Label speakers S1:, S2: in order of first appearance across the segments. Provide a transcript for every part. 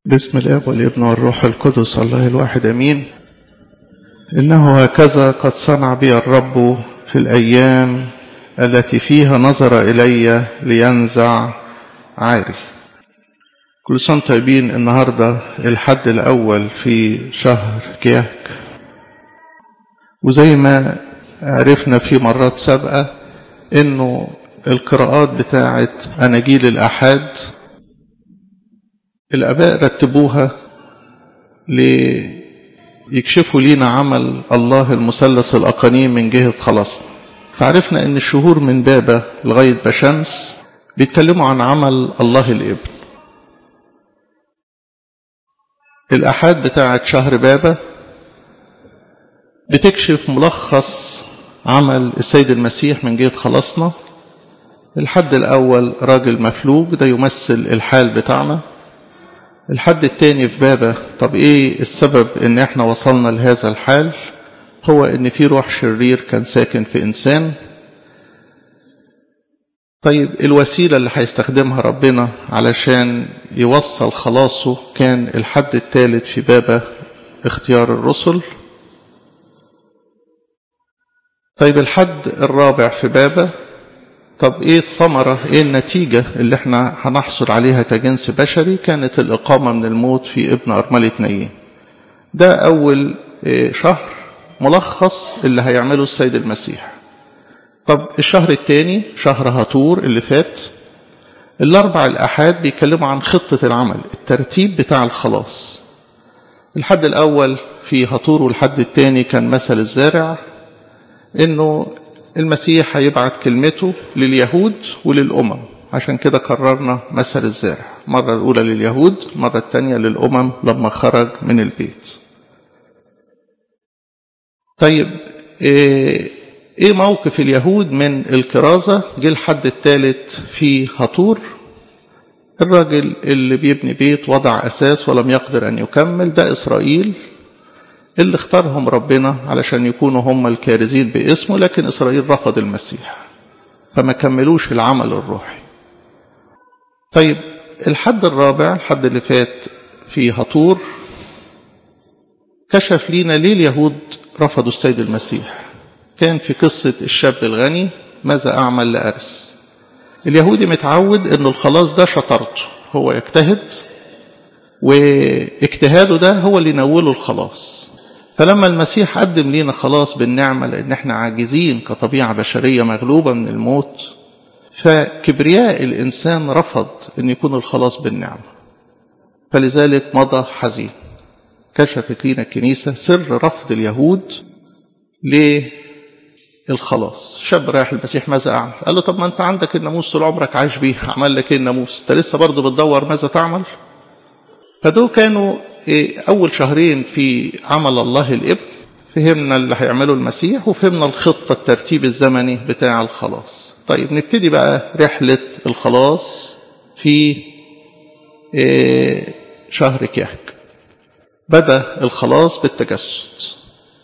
S1: بسم الاب والابن والروح القدس الله الواحد امين انه هكذا قد صنع بي الرب في الايام التي فيها نظر الي لينزع عاري كل سنه طيبين النهارده الحد الاول في شهر كياك وزي ما عرفنا في مرات سابقه انه القراءات بتاعه اناجيل الاحاد الآباء رتبوها ليكشفوا لينا عمل الله المثلث الأقانيم من جهة خلاصنا فعرفنا أن الشهور من بابا لغاية بشمس بيتكلموا عن عمل الله الابن الأحاد بتاعة شهر بابا بتكشف ملخص عمل السيد المسيح من جهة خلاصنا الحد الأول راجل مفلوج ده يمثل الحال بتاعنا الحد التاني في بابا طب ايه السبب ان احنا وصلنا لهذا الحال هو ان في روح شرير كان ساكن في انسان طيب الوسيلة اللي هيستخدمها ربنا علشان يوصل خلاصه كان الحد الثالث في بابا اختيار الرسل طيب الحد الرابع في بابا طب ايه الثمرة ايه النتيجة اللي احنا هنحصل عليها كجنس بشري كانت الإقامة من الموت في ابن أرملة نايين ده أول شهر ملخص اللي هيعمله السيد المسيح طب الشهر الثاني شهر هاتور اللي فات الأربع الأحاد بيتكلموا عن خطة العمل الترتيب بتاع الخلاص الحد الأول في هاتور والحد الثاني كان مثل الزارع انه المسيح هيبعت كلمته لليهود وللأمم عشان كده قررنا مثل الزارع مرة الأولى لليهود مرة الثانية للأمم لما خرج من البيت طيب ايه موقف اليهود من الكرازة جه الحد الثالث في هطور الراجل اللي بيبني بيت وضع أساس ولم يقدر أن يكمل ده إسرائيل اللي اختارهم ربنا علشان يكونوا هم الكارزين باسمه لكن إسرائيل رفض المسيح فما كملوش العمل الروحي طيب الحد الرابع الحد اللي فات في هطور كشف لينا ليه اليهود رفضوا السيد المسيح كان في قصة الشاب الغني ماذا أعمل لأرث اليهودي متعود أن الخلاص ده شطرته هو يجتهد واجتهاده ده هو اللي ينوله الخلاص فلما المسيح قدم لينا خلاص بالنعمة لأن احنا عاجزين كطبيعة بشرية مغلوبة من الموت فكبرياء الإنسان رفض أن يكون الخلاص بالنعمة فلذلك مضى حزين كشفت لنا الكنيسة سر رفض اليهود للخلاص شاب رايح المسيح ماذا أعمل قال له طب ما أنت عندك الناموس طول عمرك عايش بيه عمل لك ايه الناموس أنت لسه برضه بتدور ماذا تعمل فدول كانوا أول شهرين في عمل الله الإبن فهمنا اللي هيعمله المسيح وفهمنا الخطة الترتيب الزمني بتاع الخلاص طيب نبتدي بقى رحلة الخلاص في شهر كياك بدأ الخلاص بالتجسد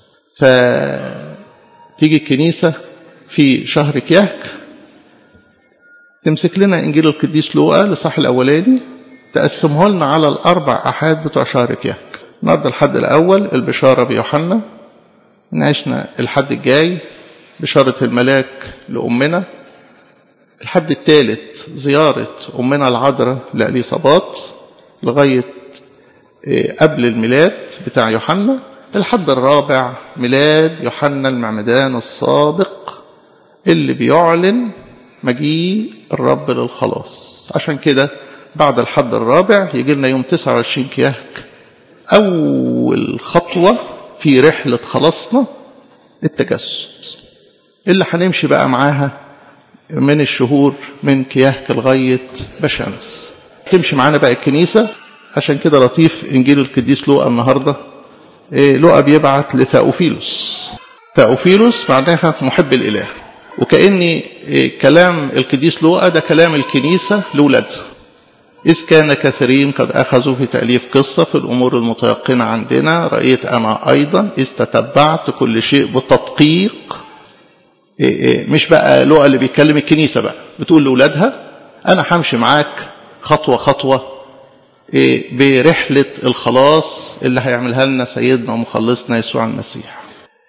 S1: فتيجي الكنيسة في شهر كياك تمسك لنا إنجيل القديس لوقا لصح الأولاني تقسمه لنا على الأربع أحاد بتوع شهر كياك النهارده الحد الأول البشارة بيوحنا نعيشنا الحد الجاي بشارة الملاك لأمنا الحد الثالث زيارة أمنا العذراء لأليصابات لغاية قبل الميلاد بتاع يوحنا الحد الرابع ميلاد يوحنا المعمدان الصادق اللي بيعلن مجيء الرب للخلاص عشان كده بعد الحد الرابع يجي لنا يوم 29 كياك أول خطوة في رحلة خلاصنا التجسد اللي هنمشي بقى معاها من الشهور من كياك لغاية بشمس تمشي معانا بقى الكنيسة عشان كده لطيف إنجيل القديس لوقا النهاردة إيه لوقا بيبعت لثاوفيلوس ثاوفيلوس معناها محب الإله وكأني إيه كلام القديس لوقا ده كلام الكنيسة لولادها إذ كان كثيرين قد أخذوا في تأليف قصة في الأمور المتيقنة عندنا رأيت أنا أيضا إذ تتبعت كل شيء بتدقيق إيه إيه مش بقى لقى اللي بيتكلم الكنيسة بقى بتقول لأولادها أنا همشي معاك خطوة خطوة برحلة الخلاص اللي هيعملها لنا سيدنا ومخلصنا يسوع المسيح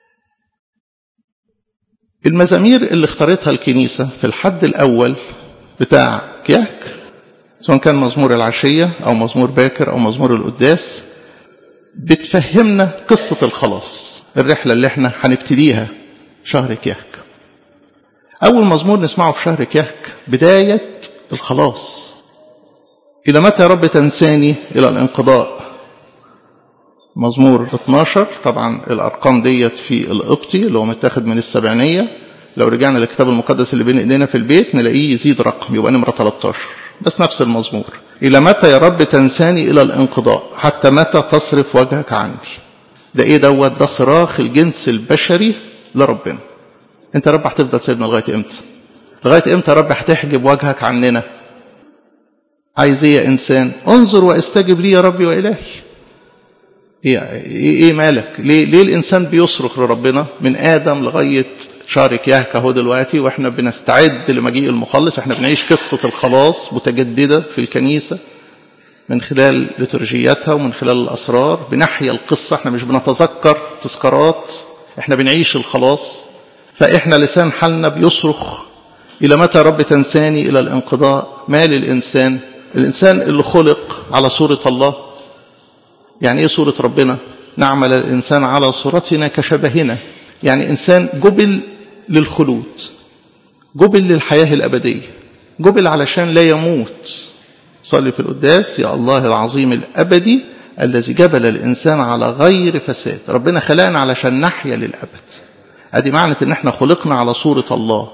S1: المزامير اللي اختارتها الكنيسة في الحد الأول بتاع كياك سواء كان مزمور العشية أو مزمور باكر أو مزمور القداس بتفهمنا قصة الخلاص الرحلة اللي احنا هنبتديها شهر كياك أول مزمور نسمعه في شهر كياك بداية الخلاص إلى متى يا رب تنساني إلى الانقضاء مزمور 12 طبعا الأرقام ديت في القبطي اللي هو متاخد من السبعينية لو رجعنا للكتاب المقدس اللي بين ايدينا في البيت نلاقيه يزيد رقم يبقى نمرة 13 بس نفس المزمور إلى متى يا رب تنساني إلى الانقضاء حتى متى تصرف وجهك عني ده إيه دوت ده صراخ الجنس البشري لربنا أنت يا رب هتفضل سيبنا لغاية إمتى لغاية إمتى يا رب هتحجب وجهك عننا عايز إيه يا إنسان انظر واستجب لي يا ربي وإلهي ايه ايه مالك ليه ليه الانسان بيصرخ لربنا من ادم لغايه شهر كياك اهو دلوقتي واحنا بنستعد لمجيء المخلص احنا بنعيش قصه الخلاص متجدده في الكنيسه من خلال لترجياتها ومن خلال الاسرار بنحيا القصه احنا مش بنتذكر تذكارات احنا بنعيش الخلاص فاحنا لسان حالنا بيصرخ الى متى يا رب تنساني الى الانقضاء مال الانسان الانسان اللي خلق على صوره الله يعني ايه صورة ربنا نعمل الإنسان على صورتنا كشبهنا يعني إنسان جبل للخلود جبل للحياة الأبدية جبل علشان لا يموت صلي في القداس يا الله العظيم الأبدي الذي جبل الإنسان على غير فساد ربنا خلقنا علشان نحيا للأبد ادي معنى ان احنا خلقنا على صورة الله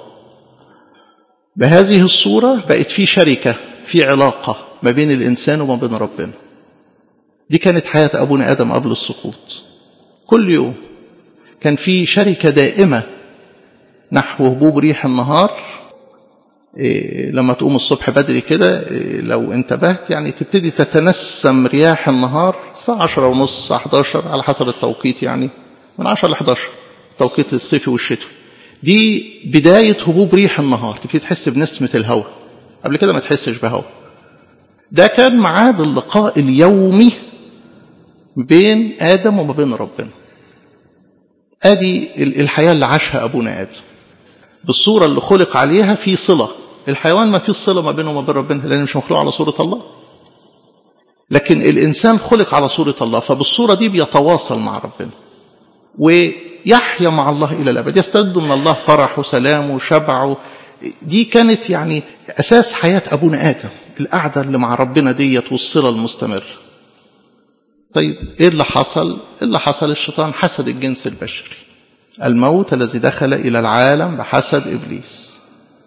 S1: بهذه الصورة بقت في شركة في علاقة ما بين الإنسان وما بين ربنا دي كانت حياة أبونا آدم قبل السقوط كل يوم كان في شركة دائمة نحو هبوب ريح النهار إيه لما تقوم الصبح بدري كده إيه لو انتبهت يعني تبتدي تتنسم رياح النهار الساعة 10 ونص الساعة 11 على حسب التوقيت يعني من 10 ل 11 توقيت الصيفي والشتوي دي بداية هبوب ريح النهار تبتدي تحس بنسمة الهواء قبل كده ما تحسش بهواء ده كان ميعاد اللقاء اليومي بين آدم وما بين ربنا ادي الحياة اللي عاشها أبونا آدم بالصورة اللي خلق عليها في صلة الحيوان ما فيش صلة ما بينه وما بين ربنا لأنه مش مخلوق على صورة الله لكن الإنسان خلق على صورة الله فبالصورة دي بيتواصل مع ربنا ويحيا مع الله إلى الأبد يستد من الله فرح وسلام وشبع دي كانت يعني أساس حياة أبونا آدم القعدة اللي مع ربنا ديت والصلة المستمرة طيب ايه اللي حصل اللي حصل الشيطان حسد الجنس البشري الموت الذي دخل الى العالم بحسد ابليس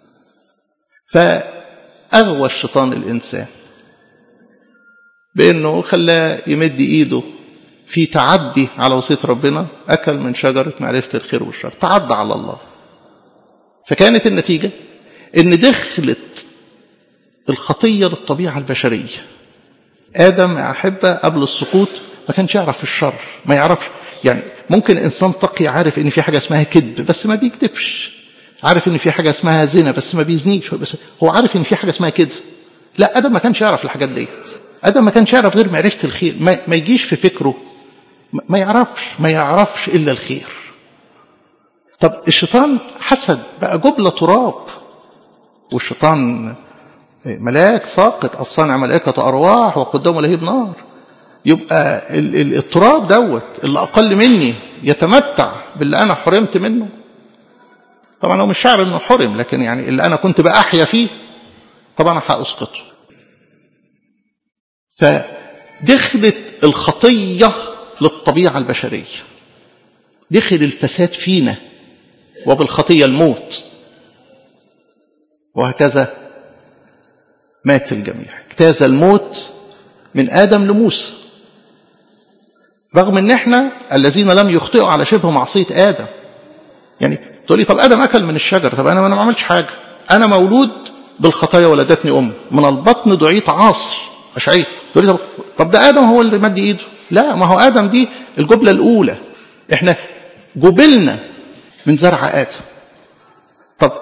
S1: فاغوى الشيطان الانسان بانه خلاه يمد ايده في تعدي على وصيه ربنا اكل من شجره معرفه الخير والشر تعدى على الله فكانت النتيجه ان دخلت الخطيه للطبيعه البشريه آدم يا أحبة قبل السقوط ما كانش يعرف الشر ما يعرفش يعني ممكن إنسان تقي عارف إن في حاجة اسمها كذب بس ما بيكذبش عارف إن في حاجة اسمها زنا بس ما بيزنيش بس هو عارف إن في حاجة اسمها كده لا آدم ما كانش يعرف الحاجات ديت آدم ما كانش يعرف غير معرفة الخير ما, ما يجيش في فكره ما يعرفش ما يعرفش إلا الخير طب الشيطان حسد بقى جبلة تراب والشيطان ملاك ساقط الصانع ملائكة أرواح وقدامه لهيب نار يبقى التراب دوت اللي أقل مني يتمتع باللي أنا حرمت منه طبعا هو مش شعر انه حرم لكن يعني اللي انا كنت بأحيا فيه طبعا هأسقطه فدخلت الخطية للطبيعة البشرية دخل الفساد فينا وبالخطية الموت وهكذا مات الجميع اجتاز الموت من آدم لموسى رغم ان احنا الذين لم يخطئوا على شبه معصية آدم يعني تقول لي طب آدم أكل من الشجر طب أنا ما عملتش حاجة أنا مولود بالخطايا ولدتني أمي من البطن دعيت عاصي أشعيت تقول لي طب, طب ده آدم هو اللي مد إيده لا ما هو آدم دي الجبلة الأولى احنا جبلنا من زرع آدم طب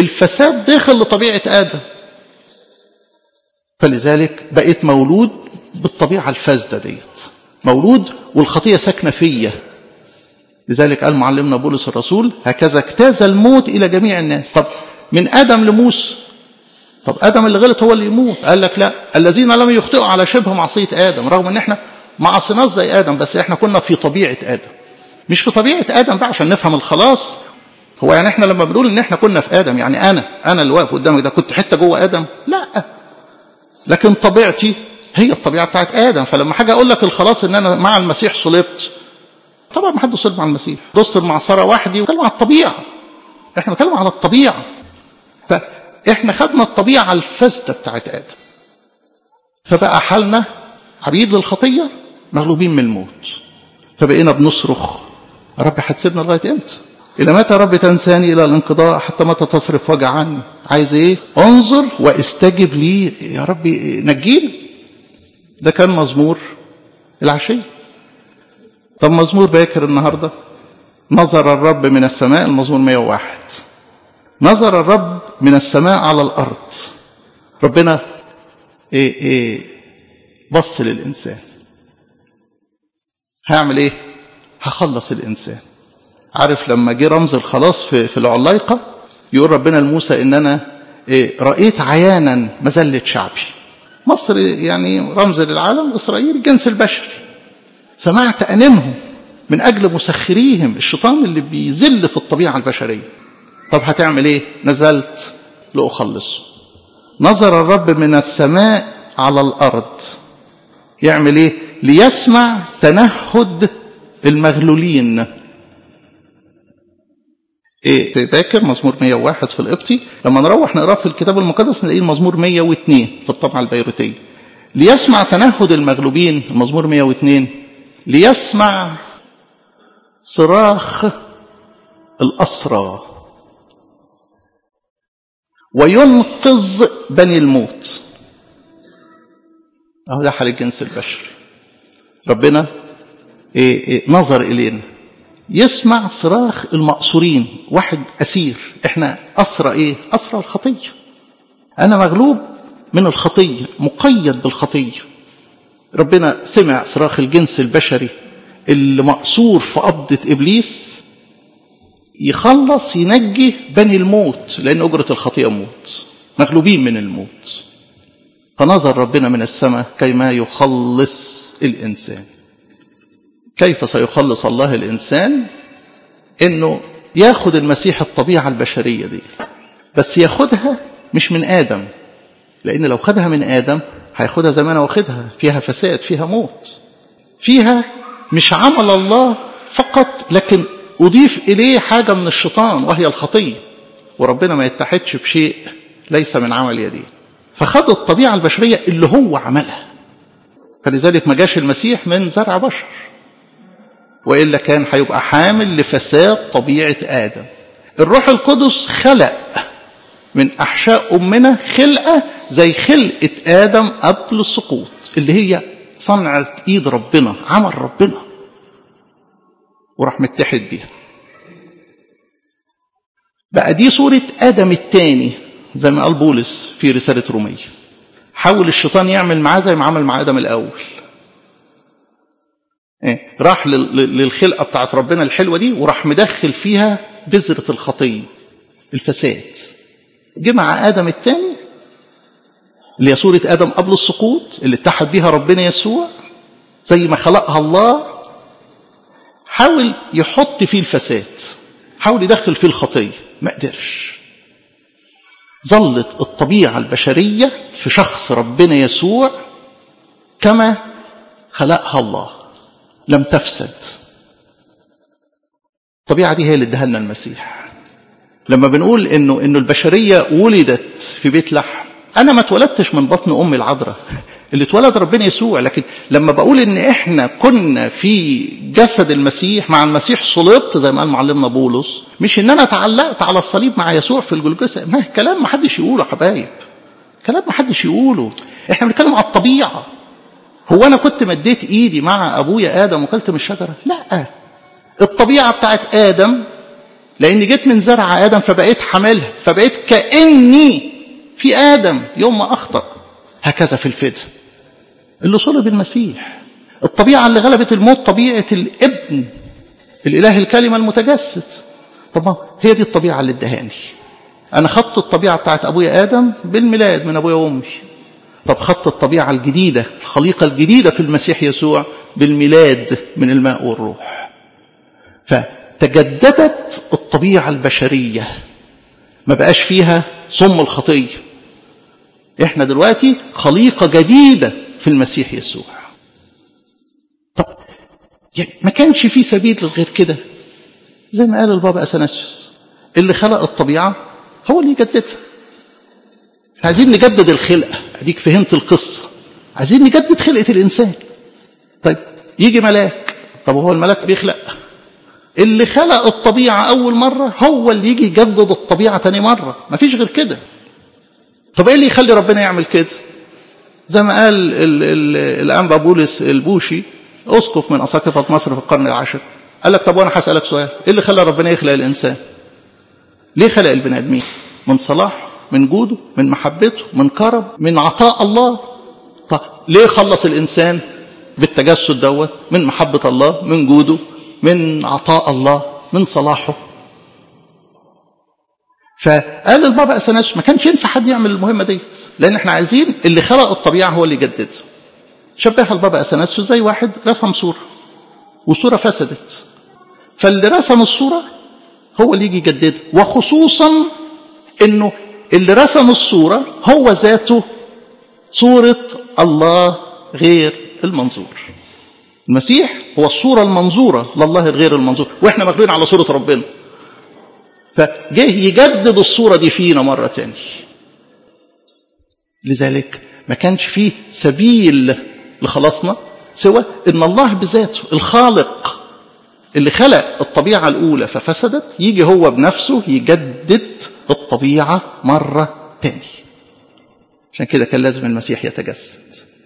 S1: الفساد دخل لطبيعة آدم فلذلك بقيت مولود بالطبيعة الفاسدة ديت مولود والخطية ساكنة فيا لذلك قال معلمنا بولس الرسول هكذا اجتاز الموت إلى جميع الناس طب من آدم لموسى طب آدم اللي غلط هو اللي يموت قال لك لا الذين لم يخطئوا على شبه معصية آدم رغم ان احنا ما عصيناش زي آدم بس احنا كنا في طبيعة آدم مش في طبيعة آدم بقى عشان نفهم الخلاص هو يعني احنا لما بنقول ان احنا كنا في آدم يعني أنا أنا اللي واقف قدامك ده كنت حتة جوه آدم لا لكن طبيعتي هي الطبيعة بتاعت آدم فلما حاجة أقول لك الخلاص إن أنا مع المسيح صلبت طبعا ما حد صلب مع المسيح دوس المعصرة وحدي وكلم على الطبيعة احنا بنتكلم على الطبيعة فاحنا خدنا الطبيعة الفاسدة بتاعت آدم فبقى حالنا عبيد للخطية مغلوبين من الموت فبقينا بنصرخ يا رب هتسيبنا لغاية امتى إلى متى يا رب تنساني إلى الانقضاء حتى متى تصرف وجع عني عايز إيه انظر واستجب لي يا رب نجيني ده كان مزمور العشية طب مزمور باكر النهاردة نظر الرب من السماء المزمور 101 نظر الرب من السماء على الأرض ربنا إيه إيه بص للإنسان هعمل إيه هخلص الإنسان عارف لما جه رمز الخلاص في, في العلايقة يقول ربنا لموسى إن أنا إيه رأيت عيانا مذلة شعبي مصر يعني رمز للعالم إسرائيل الجنس البشري سمعت أنمهم من أجل مسخريهم الشيطان اللي بيذل في الطبيعة البشرية طب هتعمل إيه نزلت لأخلصه نظر الرب من السماء على الأرض يعمل إيه ليسمع تنهد المغلولين إيه في باكر مزمور 101 في القبطي لما نروح نقراه في الكتاب المقدس نلاقيه المزمور 102 في الطبعة البيروتية ليسمع تنهد المغلوبين المزمور 102 ليسمع صراخ الأسرى وينقذ بني الموت أهو ده حال الجنس البشري ربنا إيه إيه نظر إلينا يسمع صراخ المأسورين واحد أسير احنا أسرى ايه أسرى الخطية أنا مغلوب من الخطية مقيد بالخطية ربنا سمع صراخ الجنس البشري اللي مأسور في قبضة إبليس يخلص ينجي بني الموت لأن أجرة الخطيئة موت مغلوبين من الموت فنظر ربنا من السماء كيما يخلص الإنسان كيف سيخلص الله الإنسان إنه ياخد المسيح الطبيعة البشرية دي بس ياخدها مش من آدم لأن لو خدها من آدم هياخدها زي ما أنا واخدها فيها فساد فيها موت فيها مش عمل الله فقط لكن أضيف إليه حاجة من الشيطان وهي الخطية وربنا ما يتحدش بشيء ليس من عمل يديه فخد الطبيعة البشرية اللي هو عملها فلذلك ما جاش المسيح من زرع بشر وإلا كان هيبقى حامل لفساد طبيعة آدم الروح القدس خلق من أحشاء أمنا خلقة زي خلقة آدم قبل السقوط اللي هي صنعة إيد ربنا عمل ربنا وراح متحد بيها بقى دي صورة آدم الثاني زي ما قال بولس في رسالة رومية حاول الشيطان يعمل معاه زي ما عمل مع آدم الأول إيه؟ راح للخلقة بتاعت ربنا الحلوة دي وراح مدخل فيها بذرة الخطية الفساد جه مع آدم الثاني اللي هي صورة آدم قبل السقوط اللي اتحد بيها ربنا يسوع زي ما خلقها الله حاول يحط فيه الفساد حاول يدخل فيه الخطية ما قدرش ظلت الطبيعة البشرية في شخص ربنا يسوع كما خلقها الله لم تفسد الطبيعة دي هي اللي ادها لنا المسيح لما بنقول انه انه البشرية ولدت في بيت لحم انا ما اتولدتش من بطن امي العذراء اللي اتولد ربنا يسوع لكن لما بقول ان احنا كنا في جسد المسيح مع المسيح صلبت زي ما قال معلمنا بولس مش ان انا تعلقت على الصليب مع يسوع في الجلجسة ما كلام ما حدش يقوله حبايب كلام ما حدش يقوله احنا بنتكلم على الطبيعة هو انا كنت مديت ايدي مع ابويا ادم وكلت من الشجرة لا الطبيعة بتاعت ادم لاني جيت من زرع ادم فبقيت حاملها فبقيت كاني في ادم يوم ما اخطأ هكذا في الفداء اللي صلب المسيح الطبيعة اللي غلبت الموت طبيعة الابن الإله الكلمة المتجسد طب هي دي الطبيعة اللي ادهاني أنا خدت الطبيعة بتاعت أبويا آدم بالميلاد من أبويا وأمي طب خدت الطبيعة الجديدة الخليقة الجديدة في المسيح يسوع بالميلاد من الماء والروح فتجددت الطبيعة البشرية ما بقاش فيها صم الخطية احنا دلوقتي خليقة جديدة في المسيح يسوع طب يعني ما كانش في سبيل غير كده زي ما قال البابا أثناسيوس اللي خلق الطبيعة هو اللي يجددها عايزين نجدد الخلقة اديك فهمت القصة عايزين نجدد خلقة الإنسان طيب يجي ملاك طب هو الملاك بيخلق اللي خلق الطبيعة أول مرة هو اللي يجي يجدد الطبيعة تاني مرة مفيش غير كده طب ايه اللي يخلي ربنا يعمل كده زي ما قال الأنبا بولس البوشي أسقف من أساقفة مصر في القرن العاشر قال لك طب وأنا هسألك سؤال إيه اللي خلى ربنا يخلق الإنسان ليه خلق البني آدمين من صلاح من جوده من محبته من كرم من عطاء الله طب ليه خلص الإنسان بالتجسد دوت من محبة الله من جوده من عطاء الله من صلاحه فقال البابا أثناس ما كانش ينفع حد يعمل المهمة ديت لأن احنا عايزين اللي خلق الطبيعة هو اللي يجددها شبهها البابا أثناس زي واحد رسم صورة والصورة فسدت فاللي رسم الصورة هو اللي يجي يجددها وخصوصا انه اللي رسم الصورة هو ذاته صورة الله غير المنظور المسيح هو الصورة المنظورة لله الغير المنظور واحنا مخلوقين على صورة ربنا فجه يجدد الصورة دي فينا مرة تاني لذلك ما كانش فيه سبيل لخلاصنا سوى ان الله بذاته الخالق اللي خلق الطبيعة الأولى ففسدت يجي هو بنفسه يجدد الطبيعة مرة تاني عشان كده كان لازم المسيح يتجسد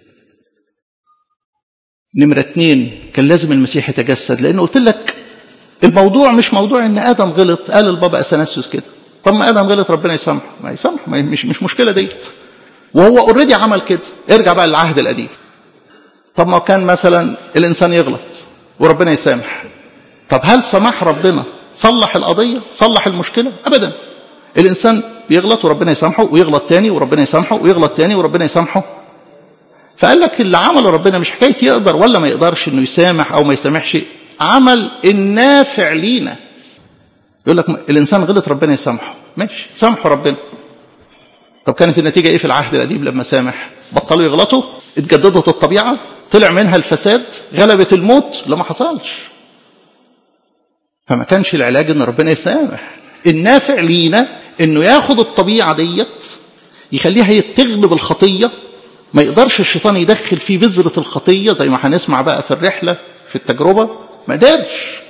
S1: نمرة اتنين كان لازم المسيح يتجسد لأنه قلت لك الموضوع مش موضوع ان ادم غلط قال البابا اثناسيوس كده طب ما ادم غلط ربنا يسامحه ما يسامحه مش مش مشكله ديت وهو اوريدي عمل كده ارجع بقى للعهد القديم طب ما كان مثلا الانسان يغلط وربنا يسامح طب هل سمح ربنا صلح القضيه صلح المشكله ابدا الانسان بيغلط وربنا يسامحه ويغلط تاني وربنا يسامحه ويغلط تاني وربنا يسامحه فقال لك اللي عمله ربنا مش حكايه يقدر ولا ما يقدرش انه يسامح او ما يسامحش عمل النافع لينا يقول لك الانسان غلط ربنا يسامحه ماشي سامحه ربنا طب كانت النتيجه ايه في العهد القديم لما سامح بطلوا يغلطوا اتجددت الطبيعه طلع منها الفساد غلبت الموت لا ما حصلش فما كانش العلاج ان ربنا يسامح النافع لينا انه ياخد الطبيعه ديت يخليها تغلب الخطيه ما يقدرش الشيطان يدخل فيه بذره الخطيه زي ما هنسمع بقى في الرحله في التجربه ما قدرش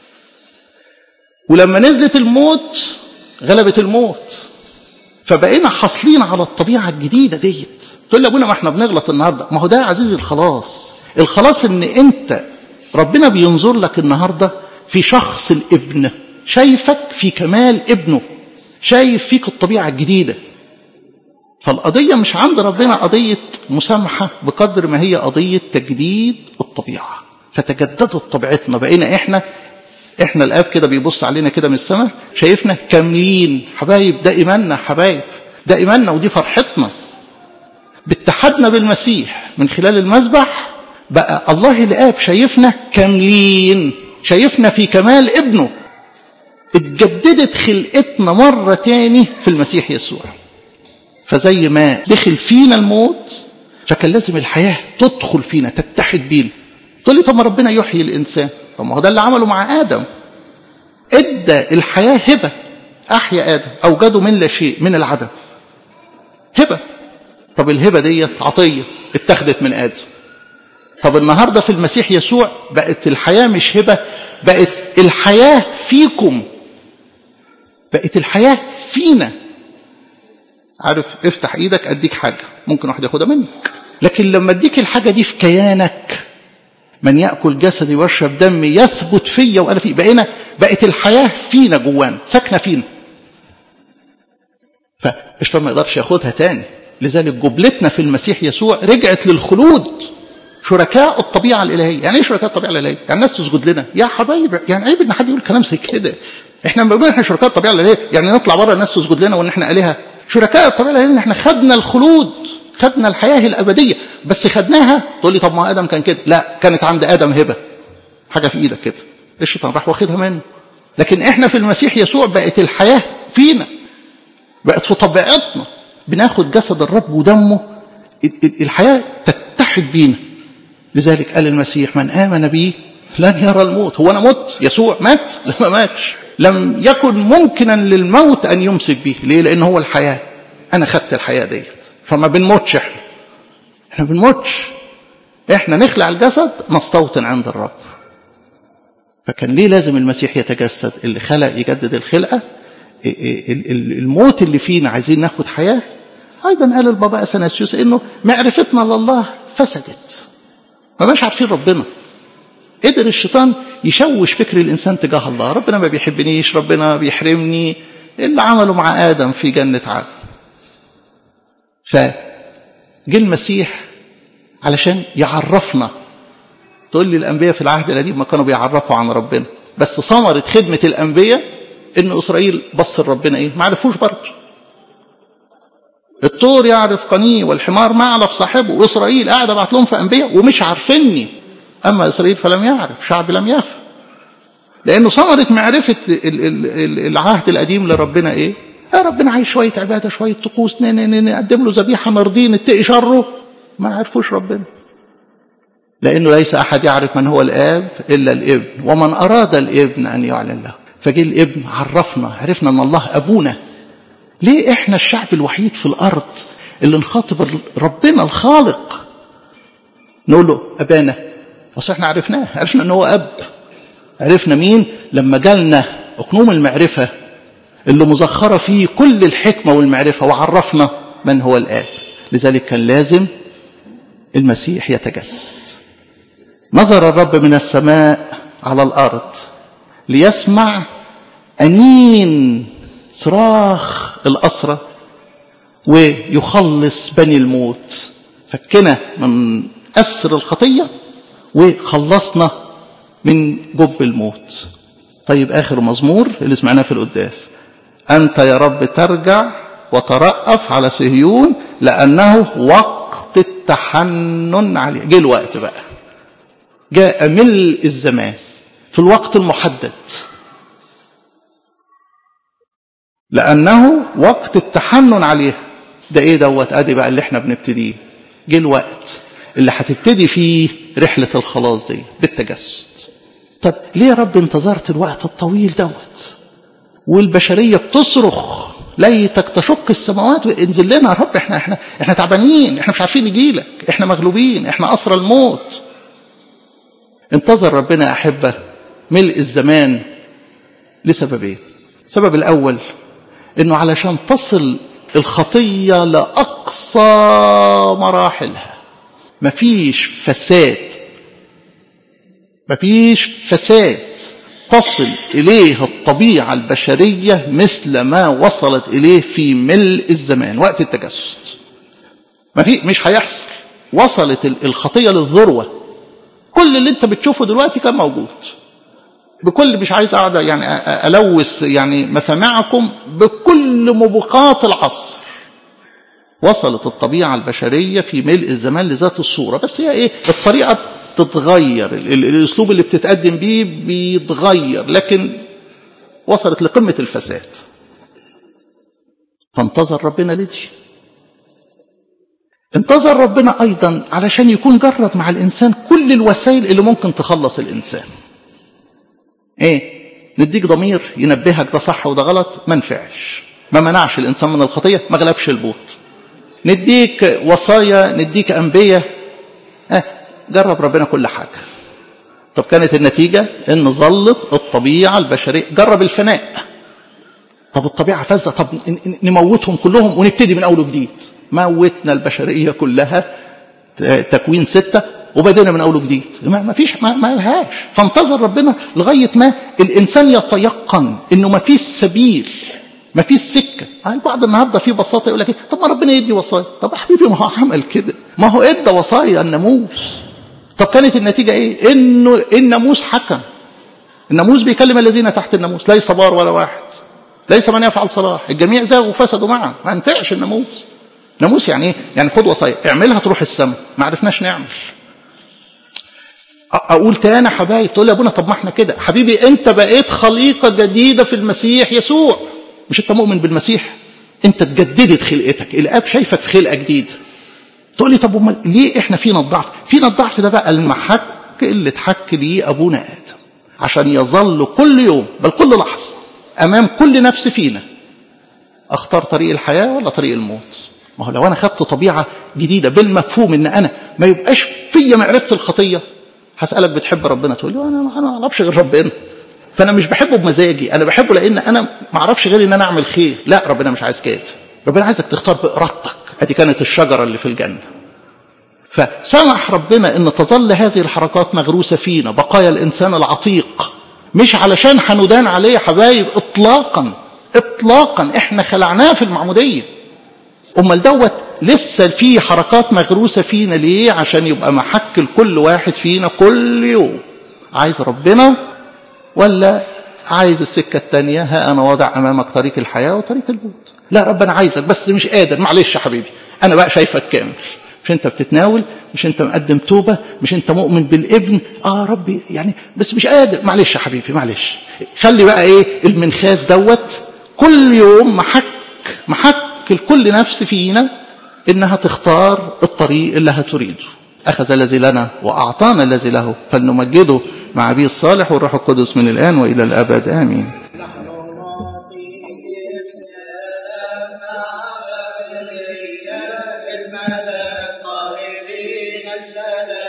S1: ولما نزلت الموت غلبت الموت فبقينا حاصلين على الطبيعه الجديده ديت تقول لي ابونا ما احنا بنغلط النهارده ما هو ده يا عزيزي الخلاص الخلاص ان انت ربنا بينظر لك النهارده في شخص الابن شايفك في كمال ابنه شايف فيك الطبيعه الجديده فالقضيه مش عند ربنا قضيه مسامحه بقدر ما هي قضيه تجديد الطبيعه فتجددت طبيعتنا بقينا احنا احنا الاب كده بيبص علينا كده من السماء شايفنا كاملين حبايب ده ايماننا حبايب ده ايماننا ودي فرحتنا باتحادنا بالمسيح من خلال المذبح بقى الله الاب شايفنا كاملين شايفنا في كمال ابنه اتجددت خلقتنا مرة تاني في المسيح يسوع فزي ما دخل فينا الموت فكان لازم الحياة تدخل فينا تتحد بينا تقول لي طب ما ربنا يحيي الإنسان طب ما هو ده اللي عمله مع آدم ادى الحياة هبة أحيا آدم أوجده من لا شيء من العدم هبة طب الهبة ديت عطية اتخذت من آدم طب النهاردة في المسيح يسوع بقت الحياة مش هبة بقت الحياة فيكم بقت الحياة فينا عارف افتح ايدك اديك حاجة ممكن واحد ياخدها منك لكن لما اديك الحاجة دي في كيانك من يأكل جسدي ويشرب دمي يثبت فيا وأنا فيه بقينا بقت الحياة فينا جوانا ساكنة فينا فالشيطان ما يقدرش ياخدها تاني لذلك جبلتنا في المسيح يسوع رجعت للخلود شركاء الطبيعة الإلهية يعني إيه شركاء الطبيعة الإلهية يعني الناس تسجد لنا يا حبايبي يعني عيب إن حد يقول كلام زي كده إحنا لما بنقول إحنا شركاء الطبيعة الإلهية يعني نطلع بره الناس تسجد لنا وإن إحنا آلهة شركاء الطبيعة الإلهية إن إحنا خدنا الخلود خدنا الحياة الأبدية بس خدناها تقول لي طب ما آدم كان كده لا كانت عند آدم هبة حاجة في إيدك كده الشيطان راح واخدها منه لكن إحنا في المسيح يسوع بقت الحياة فينا بقت في طبيعتنا بناخد جسد الرب ودمه الحياة تتحد بينا لذلك قال المسيح من آمن بي لن يرى الموت هو أنا مت يسوع مات ما ماتش لم يكن ممكنا للموت أن يمسك به ليه لأن هو الحياة أنا خدت الحياة ديت فما بنموتش احنا احنا بنموتش احنا نخلع الجسد نستوطن عند الرب فكان ليه لازم المسيح يتجسد اللي خلق يجدد الخلقة الموت اللي فينا عايزين ناخد حياة أيضا قال البابا أثناسيوس إنه معرفتنا لله فسدت ما بقاش عارفين ربنا قدر الشيطان يشوش فكر الإنسان تجاه الله ربنا ما بيحبنيش ربنا بيحرمني اللي عمله مع آدم في جنة عدن فجه المسيح علشان يعرفنا تقول لي الأنبياء في العهد القديم ما كانوا بيعرفوا عن ربنا بس ثمرة خدمة الأنبياء إن إسرائيل بص لربنا إيه ما عرفوش برضه الطور يعرف قنيه والحمار ما يعرف صاحبه وإسرائيل قاعد أبعت لهم في أنبياء ومش عارفيني أما إسرائيل فلم يعرف شعب لم يفهم لأنه ثمرة معرفة العهد القديم لربنا إيه يا ربنا عايز شوية عبادة شوية طقوس نقدم له ذبيحة مرضيه نتقي شره ما عرفوش ربنا لأنه ليس أحد يعرف من هو الآب إلا الابن ومن أراد الابن أن يعلن له فجه الابن عرفنا عرفنا أن الله أبونا ليه إحنا الشعب الوحيد في الأرض اللي نخاطب ربنا الخالق نقول له أبانا بس إحنا عرفناه عرفنا أن هو أب عرفنا مين لما جالنا أقنوم المعرفة اللي مزخرة فيه كل الحكمة والمعرفة وعرفنا من هو الآب لذلك كان لازم المسيح يتجسد نظر الرب من السماء على الأرض ليسمع أنين صراخ الأسرة ويخلص بني الموت فكنا من أسر الخطية وخلصنا من جب الموت طيب آخر مزمور اللي سمعناه في القداس أنت يا رب ترجع وترأف على صهيون لأنه وقت التحنن عليه جه الوقت بقى جاء ملء الزمان في الوقت المحدد لأنه وقت التحنن عليه ده ايه دوت ادي بقى اللي احنا بنبتديه جه الوقت اللي هتبتدي فيه رحلة الخلاص دي بالتجسد طب ليه يا رب انتظرت الوقت الطويل دوت والبشرية بتصرخ ليتك تشق السماوات وانزل لنا يا رب احنا احنا احنا تعبانين احنا مش عارفين نجيلك احنا مغلوبين احنا اسرى الموت انتظر ربنا يا احبه ملء الزمان لسببين السبب الاول انه علشان تصل الخطيه لاقصى مراحلها مفيش فساد مفيش فساد تصل إليه الطبيعة البشرية مثل ما وصلت إليه في ملء الزمان وقت التجسد ما في مش هيحصل وصلت الخطية للذروة كل اللي انت بتشوفه دلوقتي كان موجود بكل مش عايز اقعد يعني الوث يعني مسامعكم بكل مبقات العصر وصلت الطبيعة البشرية في ملء الزمان لذات الصورة بس هي ايه الطريقة بتتغير الاسلوب اللي بتتقدم بيه بيتغير لكن وصلت لقمة الفساد فانتظر ربنا لدي انتظر ربنا ايضا علشان يكون جرب مع الانسان كل الوسائل اللي ممكن تخلص الانسان ايه نديك ضمير ينبهك ده صح وده غلط ما نفعش ما منعش الانسان من الخطيه ما غلبش البوت نديك وصايا نديك انبيه اه جرب ربنا كل حاجه طب كانت النتيجه ان ظلت الطبيعه البشريه جرب الفناء طب الطبيعه فازه طب نموتهم كلهم ونبتدي من اول وجديد موتنا البشريه كلها تكوين ستة وبدينا من أول وجديد ما فيش ما, ما لهاش فانتظر ربنا لغاية ما الإنسان يتيقن إنه ما فيش سبيل ما فيش سكة البعض النهاردة في بساطة يقول لك إيه؟ طب ما ربنا يدي وصايا طب يا حبيبي ما هو عمل كده ما هو ادى وصايا الناموس طب كانت النتيجة ايه انه الناموس حكم الناموس بيكلم الذين تحت الناموس ليس بار ولا واحد ليس من يفعل صلاح الجميع زاغوا وفسدوا معا ما ينفعش الناموس ناموس يعني ايه يعني خد وصايا اعملها تروح السماء ما عرفناش نعمل اقول تاني حبايب تقول يا ابونا طب ما احنا كده حبيبي انت بقيت خليقه جديده في المسيح يسوع مش انت مؤمن بالمسيح انت اتجددت خلقتك الاب شايفك في خلقه جديده تقول لي طب امال ليه احنا فينا الضعف فينا الضعف ده بقى المحك اللي اتحك ليه ابونا ادم عشان يظل كل يوم بل كل لحظه امام كل نفس فينا اختار طريق الحياه ولا طريق الموت ما هو لو انا خدت طبيعه جديده بالمفهوم ان انا ما يبقاش فيا معرفه الخطيه هسالك بتحب ربنا تقول لي انا ما اعرفش غير ربنا فانا مش بحبه بمزاجي انا بحبه لان انا ما اعرفش غير ان انا اعمل خير لا ربنا مش عايز كده ربنا عايزك تختار بارادتك ادي كانت الشجره اللي في الجنه فسمح ربنا ان تظل هذه الحركات مغروسه فينا بقايا الانسان العتيق مش علشان هندان عليه يا حبايب اطلاقا اطلاقا احنا خلعناه في المعموديه امال دوت لسه في حركات مغروسه فينا ليه عشان يبقى محك لكل واحد فينا كل يوم عايز ربنا ولا عايز السكه الثانيه ها انا واضع امامك طريق الحياه وطريق الموت لا رب انا عايزك بس مش قادر معلش يا حبيبي انا بقى شايفك كامل مش انت بتتناول مش انت مقدم توبه مش انت مؤمن بالابن اه ربي يعني بس مش قادر معلش يا حبيبي معلش خلي بقى ايه المنخاز دوت كل يوم محك محك لكل نفس فينا انها تختار الطريق اللي هتريده اخذ الذي لنا واعطانا الذي له فلنمجده مع ابي الصالح والروح القدس من الان والى الابد امين
S2: الملك قائلين السلام